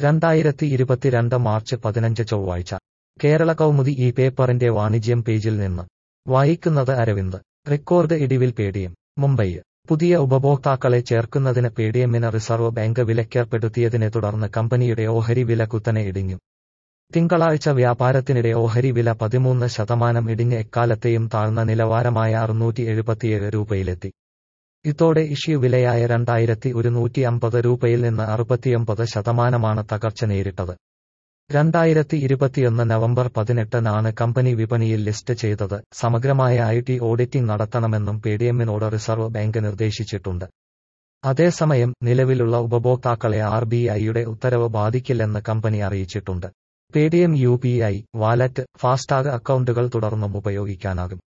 രണ്ടായിരത്തി ഇരുപത്തിരണ്ട് മാർച്ച് പതിനഞ്ച് ചൊവ്വാഴ്ച കേരള കൗമുദി ഈ പേപ്പറിന്റെ വാണിജ്യം പേജിൽ നിന്ന് വായിക്കുന്നത് അരവിന്ദ് റെക്കോർഡ് ഇടിവിൽ പേടിഎം മുംബൈ പുതിയ ഉപഭോക്താക്കളെ ചേർക്കുന്നതിന് പേടിഎമ്മിന് റിസർവ് ബാങ്ക് വിലക്കേർപ്പെടുത്തിയതിനെ തുടർന്ന് കമ്പനിയുടെ ഓഹരി വില കുത്തനെ ഇടിഞ്ഞു തിങ്കളാഴ്ച വ്യാപാരത്തിനിടെ ഓഹരി വില പതിമൂന്ന് ശതമാനം ഇടിഞ്ഞ് എക്കാലത്തെയും താഴ്ന്ന നിലവാരമായ അറുന്നൂറ്റി എഴുപത്തിയേഴ് രൂപയിലെത്തി ഇതോടെ ഇഷ്യൂ വിലയായ രണ്ടായിരത്തി ഒരുന്നൂറ്റി അമ്പത് രൂപയിൽ നിന്ന് അറുപത്തിയൊമ്പത് ശതമാനമാണ് തകർച്ച നേരിട്ടത് രണ്ടായിരത്തി ഇരുപത്തിയൊന്ന് നവംബർ പതിനെട്ടിനാണ് കമ്പനി വിപണിയിൽ ലിസ്റ്റ് ചെയ്തത് സമഗ്രമായ ഐ ടി ഓഡിറ്റിംഗ് നടത്തണമെന്നും പേടിഎമ്മിനോട് റിസർവ് ബാങ്ക് നിർദ്ദേശിച്ചിട്ടുണ്ട് അതേസമയം നിലവിലുള്ള ഉപഭോക്താക്കളെ ആർ ബി ഐയുടെ ഉത്തരവ് ബാധിക്കില്ലെന്ന് കമ്പനി അറിയിച്ചിട്ടുണ്ട് Paytm U P I wallet FASTag അക്കൗണ്ടുകൾ തുടർന്നും ഉപയോഗിക്കാനാകും